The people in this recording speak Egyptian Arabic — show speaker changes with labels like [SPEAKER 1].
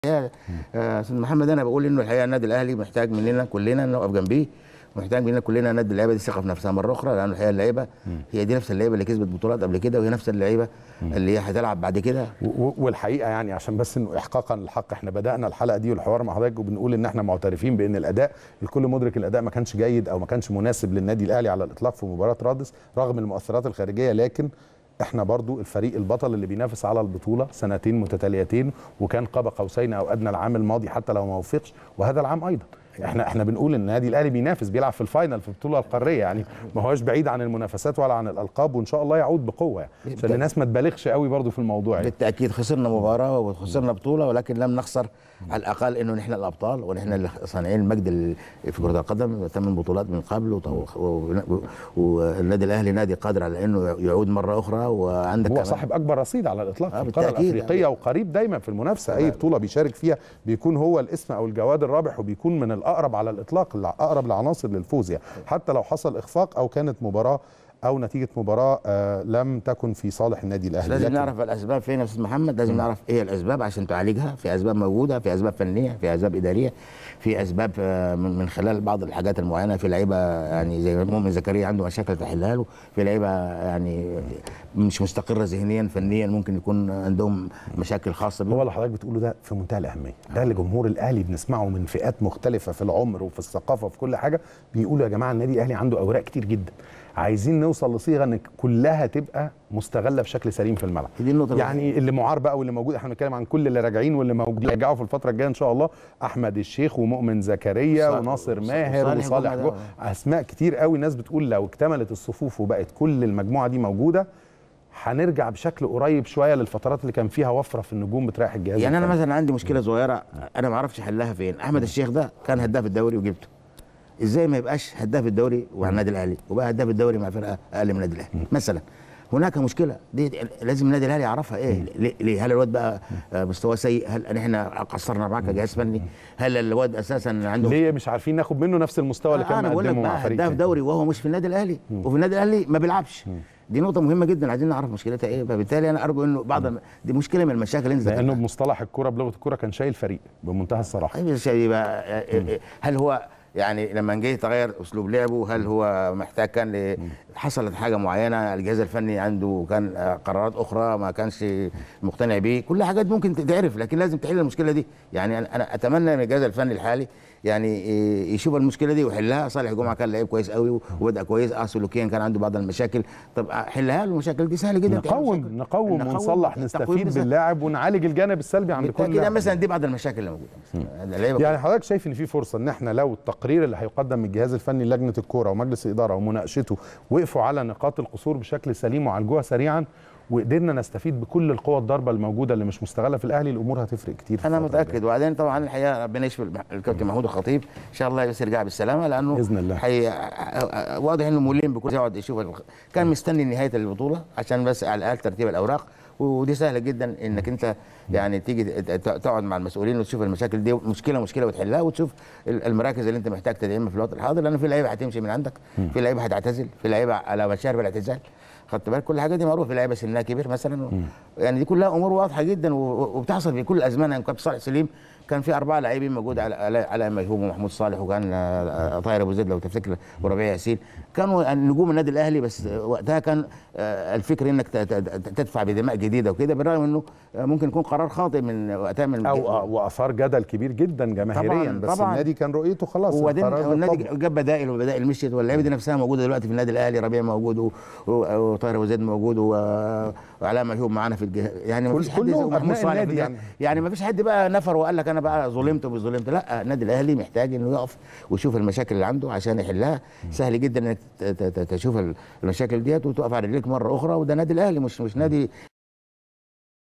[SPEAKER 1] الحقيقه آه، استاذ محمد انا بقول انه الحقيقه النادي الاهلي محتاج مننا كلنا نقف جنبيه محتاج مننا كلنا ندي اللعيبه دي ثقه في نفسها مره اخرى لانه الحقيقه اللعيبه هي دي نفس اللعيبه اللي كسبت بطولات قبل كده وهي نفس اللعيبه اللي هي هتلعب بعد كده
[SPEAKER 2] و- و- والحقيقه يعني عشان بس انه احقاقا للحق احنا بدانا الحلقه دي والحوار مع حضرتك وبنقول ان احنا معترفين بان الاداء الكل مدرك الاداء ما كانش جيد او ما كانش مناسب للنادي الاهلي على الاطلاق في مباراه رادس رغم المؤثرات الخارجيه لكن احنا برضو الفريق البطل اللي بينافس على البطوله سنتين متتاليتين وكان قاب قوسين او ادنى العام الماضي حتى لو ما وفقش وهذا العام ايضا احنا احنا بنقول ان النادي الاهلي بينافس بيلعب في الفاينل في البطوله القاريه يعني ما هوش بعيد عن المنافسات ولا عن الالقاب وان شاء الله يعود بقوه يعني عشان الناس ما تبالغش قوي برضو في الموضوع يعني.
[SPEAKER 1] بالتاكيد خسرنا مباراه وخسرنا بطوله ولكن لم نخسر على الاقل انه نحن الابطال ونحن اللي صانعين المجد ال- في كره القدم ثمان بطولات من قبل وط- و- و- والنادي الاهلي نادي قادر على انه يعود مره اخرى وعندك
[SPEAKER 2] هو
[SPEAKER 1] كمان-
[SPEAKER 2] صاحب اكبر رصيد على الاطلاق
[SPEAKER 1] آه،
[SPEAKER 2] في القاره
[SPEAKER 1] بالتأكيد.
[SPEAKER 2] الافريقيه وقريب دايما في المنافسه اي بطوله بيشارك فيها بيكون هو الاسم او الجواد الرابح وبيكون من الاقرب على الاطلاق الع- اقرب العناصر للفوز يعني حتى لو حصل اخفاق او كانت مباراه او نتيجه مباراه آه لم تكن في صالح النادي الاهلي
[SPEAKER 1] لازم
[SPEAKER 2] لكن
[SPEAKER 1] نعرف الاسباب فين يا استاذ محمد لازم نعرف ايه الاسباب عشان تعالجها في اسباب موجوده في اسباب فنيه في اسباب اداريه في اسباب آه، من من خلال بعض الحاجات المعينه في لعيبه يعني زي مؤمن زكريا عنده مشاكل تحلها له في لعيبه يعني مش مستقره ذهنيا فنيا ممكن يكون عندهم مشاكل خاصه بهم
[SPEAKER 2] هو اللي حضرتك بتقوله ده في منتهى الاهميه ده اللي جمهور الاهلي بنسمعه من فئات مختلفه في العمر وفي الثقافه وفي كل حاجه بيقولوا يا جماعه النادي الاهلي عنده اوراق كتير جدا عايزين نوصل لصيغه ان كلها تبقى مستغله بشكل سليم في الملعب
[SPEAKER 1] دي النقطة
[SPEAKER 2] يعني اللي معار بقى واللي موجود احنا بنتكلم عن كل اللي راجعين واللي موجودين يرجعوا في الفتره الجايه ان شاء الله احمد الشيخ ومؤمن زكريا
[SPEAKER 1] صالح-
[SPEAKER 2] وناصر
[SPEAKER 1] وصالح
[SPEAKER 2] ماهر وصالح
[SPEAKER 1] جمعة
[SPEAKER 2] جو
[SPEAKER 1] ده.
[SPEAKER 2] اسماء كتير قوي ناس بتقول لو اكتملت الصفوف وبقت كل المجموعه دي موجوده هنرجع بشكل قريب شويه للفترات اللي كان فيها وفره في النجوم بتريح الجهاز
[SPEAKER 1] يعني انا
[SPEAKER 2] الفني.
[SPEAKER 1] مثلا عندي مشكله صغيره انا ما اعرفش حلها فين احمد الشيخ ده كان هداف الدوري وجبته ازاي ما يبقاش هداف الدوري مع النادي الاهلي وبقى هداف الدوري مع فرقه اقل من النادي الاهلي مثلا هناك مشكله دي لازم النادي الاهلي يعرفها ايه ليه- ليه هل الواد بقى آه، مستواه سيء هل احنا قصرنا معاه كجهاز فني هل الواد اساسا عنده
[SPEAKER 2] ليه مش عارفين ناخد منه نفس المستوى اللي
[SPEAKER 1] آه،
[SPEAKER 2] كان
[SPEAKER 1] انا بقول لك
[SPEAKER 2] مقدمه مع
[SPEAKER 1] بقى
[SPEAKER 2] فريق
[SPEAKER 1] هداف
[SPEAKER 2] تاني.
[SPEAKER 1] دوري وهو مش في النادي الاهلي وفي النادي الاهلي ما بيلعبش دي نقطة مهمة جدا عايزين نعرف مشكلتها ايه فبالتالي انا ارجو انه بعض الم- دي مشكلة من المشاكل اللي انت
[SPEAKER 2] لانه
[SPEAKER 1] ذكرتها.
[SPEAKER 2] بمصطلح الكره بلغه الكره كان شايل فريق بمنتهى الصراحه
[SPEAKER 1] طيب يا شباب يبقى هل هو يعني لما جه تغير اسلوب لعبه هل هو محتاج كان ل- حصلت حاجه معينه الجهاز الفني عنده كان آه، قرارات اخرى ما كانش مقتنع بيه كل حاجات ممكن تتعرف لكن لازم تحل المشكله دي يعني انا أنا اتمنى ان الجهاز الفني الحالي يعني إيه، يشوف المشكله دي ويحلها صالح جمعه كان لعيب كويس قوي وبدا كويس اه سلوكيا كان عنده بعض المشاكل طب حلها له المشاكل دي سهله جدا تحل
[SPEAKER 2] نقوم
[SPEAKER 1] المشاكل.
[SPEAKER 2] نقوم
[SPEAKER 1] نقوم
[SPEAKER 2] ونصلح
[SPEAKER 1] التقويم
[SPEAKER 2] نستفيد
[SPEAKER 1] بالذات.
[SPEAKER 2] باللاعب ونعالج الجانب السلبي عند كل
[SPEAKER 1] بالتاكيد
[SPEAKER 2] لاعب
[SPEAKER 1] مثلا دي بعض المشاكل اللي موجوده مثلا اللعيبة
[SPEAKER 2] يعني حضرتك شايف ان في فرصه ان احنا لو التقرير اللي هيقدم من الجهاز الفني لجنه الكوره ومجلس الاداره ومناقشته وقفوا على نقاط القصور بشكل سليم وعالجوها سريعا وقدرنا نستفيد بكل القوى الضاربه الموجوده اللي مش مستغله في الاهلي الامور هتفرق كتير في
[SPEAKER 1] انا
[SPEAKER 2] الفترة الجاية.
[SPEAKER 1] متاكد وبعدين طبعا الحقيقه ربنا يشفي الم- الكابتن محمود الخطيب ان شاء الله بس يرجع بالسلامه لانه
[SPEAKER 2] بإذن الله.
[SPEAKER 1] حي... واضح انه ملم بكل يقعد يشوف الخ- كان مستني نهايه البطوله عشان بس على الاقل ترتيب الاوراق ودي سهله جدا انك انت يعني تيجي ت- ت- تقعد مع المسؤولين وتشوف المشاكل دي مشكله مشكله وتحلها وتشوف ال- المراكز اللي انت محتاج تدعمها في الوقت الحاضر لانه في لعيبه هتمشي من عندك في لعيبه هتعتزل في لعيبه على مشارف الاعتزال خدت بالك كل الحاجات دي معروفه في لعيبه سنها كبير مثلا و... يعني دي كلها امور واضحه جدا و... و- وبتحصل في كل الازمنه يعني كابتن صالح سليم كان في اربعه لاعبين موجود على على على ميهوب ومحمود صالح وكان آه، آه، طاهر ابو زيد لو تفتكر وربيع ياسين كانوا نجوم النادي الاهلي بس آه، وقتها كان آه، الفكر انك ت- ت- ت- تدفع بدماء جديده وكده بالرغم انه آه، ممكن يكون قرار خاطئ من وقتها من
[SPEAKER 2] او واثار جدل كبير جدا جماهيريا
[SPEAKER 1] طبعاً،
[SPEAKER 2] بس
[SPEAKER 1] طبعاً.
[SPEAKER 2] النادي كان رؤيته خلاص
[SPEAKER 1] وبعدين
[SPEAKER 2] القرار
[SPEAKER 1] النادي
[SPEAKER 2] بالطبع.
[SPEAKER 1] جاب بدائل وبدائل مشيت واللعيبه دي نفسها موجوده دلوقتي في النادي الاهلي ربيع موجود و- و- وطاهر ابو زيد موجود و- وعلاء ميهوب معانا في الجهاز يعني ما
[SPEAKER 2] كل-
[SPEAKER 1] فيش حد
[SPEAKER 2] كلهم
[SPEAKER 1] ومحمود
[SPEAKER 2] أبناء
[SPEAKER 1] صالح في
[SPEAKER 2] النادي
[SPEAKER 1] الجهاز.
[SPEAKER 2] يعني.
[SPEAKER 1] يعني ما فيش حد بقى نفر وقال لك انا بقى ظلمت ومش ظلمت لا النادي الاهلي محتاج انه يقف ويشوف المشاكل اللي عنده عشان يحلها سهل جدا انك ت- ت- ت- تشوف المشاكل ديت وتقف على رجليك مره اخرى وده نادي الاهلي مش مش نادي